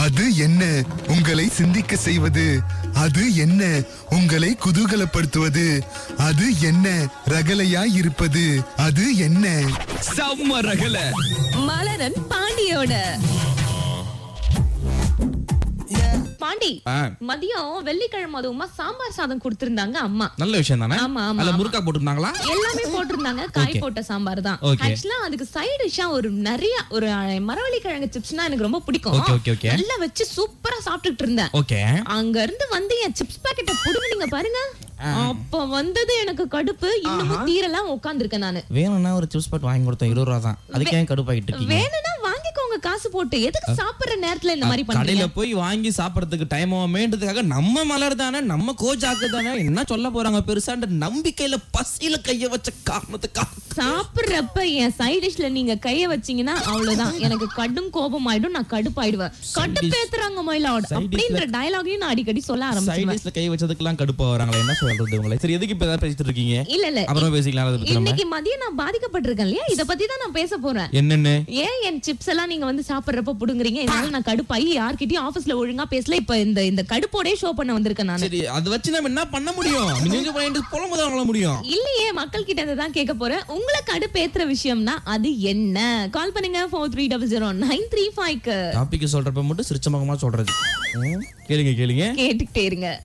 அது என்ன உங்களை சிந்திக்க செய்வது அது என்ன உங்களை குதூகலப்படுத்துவது அது என்ன ரகலையாய் இருப்பது அது என்ன செம்ம ரகல மலரன் பாண்டியோட பாண்டி ஆ. மதியம் வெள்ளிக்கிழமை அதுவுமா சாம்பார் சாதம் கொடுத்திருந்தாங்க அம்மா நல்ல விஷயம் தானே ஆமா, ஆமா, அதுல ஆமா. முருக்கா போட்டிருந்தாங்களா எல்லாமே போட்டிருந்தாங்க காய் Okay. போட்ட சாம்பார் தான் Okay. ஆக்சுவலா அதுக்கு சைடு டிஷ்ஷா ஒரு நிறைய ஒரு அஹ், மரவள்ளி கிழங்கு சிப்ஸ்னா எனக்கு ரொம்ப பிடிக்கும் Okay, okay, okay. நல்லா வச்சு சூப்பரா சாப்பிட்டுட்டு இருந்தேன் ஓகே அங்க இருந்து வந்து என் சிப்ஸ் பாக்கெட்ட புடுங்குனீங்க பாருங்க அப்ப வந்தது எனக்கு கடுப்பு இன்னமும் தீரலாம் உட்கார்ந்திருக்கேன் நானு வேணும்னா ஒரு சிப்ஸ் பாட் வாங்கி கொடுத்தோம் இருபது ரூபா தான் அதுக்கு ஏன் கடுப்பாகிட்டு இருக்கீங்க வேணும்னா வாங்கிக்கோங்க காசு போட்டு எதுக்கு சாப்பிடுற நேரத்துல இந்த மாதிரி கடையில பண்றீங்க போய் வாங்கி சாப்பிடறதுக்கு டைம் ஆகுமேன்றதுக்காக நம்ம மலர் தானே நம்ம கோஜாக்கு தானே என்ன சொல்ல போறாங்க பெருசான்ற நம்பிக்கையில பசியில கைய வச்ச காரணத்துக்காக சாப்பிடுறப்ப என் சைட் டிஷ்ல நீங்க கைய வச்சீங்கன்னா அவ்வளவுதான் எனக்கு கடும் கோபம் ஆயிடும் நான் கடுப்பாயிடுவேன் கடுப்பேத்துறாங்க மயிலாட் Side அப்படின்ற டயலாகையும் நான் அடிக்கடி சொல்ல ஆரம்பிச்சிருவேன் சைடிஸ்ல கை வச்சதுக்கெல்லாம் கடுப்பா வராங்களா என்ன சொல்றது உங்களை சரி எதுக்கு இப்ப ஏதாவது பேசிட்டு இருக்கீங்க இல்ல இல்ல அப்புறம் பேசிக்கலாம் அதை பத்தி நம்ம இன்னைக்கு மதியம் நான் பாதிக்கப்பட்டிருக்கேன் இல்லையா இத பத்தி தான் நான் பேச போறேன் என்னன்னு ஏன் என் சிப்ஸ் எல்லாம் நீங்க வந்து சாப்பிடுறப்ப புடுங்குறீங்க இதனால நான் கடுப்பாயி யார்கிட்டயும் ஆபீஸ்ல ஒழுங்கா பேசல இப்ப இந்த இந்த கடுப்போடே ஷோ பண்ண வந்திருக்கேன் நான் சரி அதை வச்சு நம்ம என்ன பண்ண முடியும் நீங்க பண்ணிட்டு புலம்பு தான் பண்ண முடியும் இல்லையே மக்கள் கிட்ட இதை தான் கேட்க போறேன் உங்களை கடுப்பேத்துற விஷயம்னா அது என்ன கால் பண்ணுங்க four three double zero nine three ஃபைவ்க்கு டாபிக் சொல்றப்ப மட்டும் சிரிச்ச முகமா சொல்றது ம், கேளுங்க கேளுங்க கேட்டுக்கிட்டே இருங்க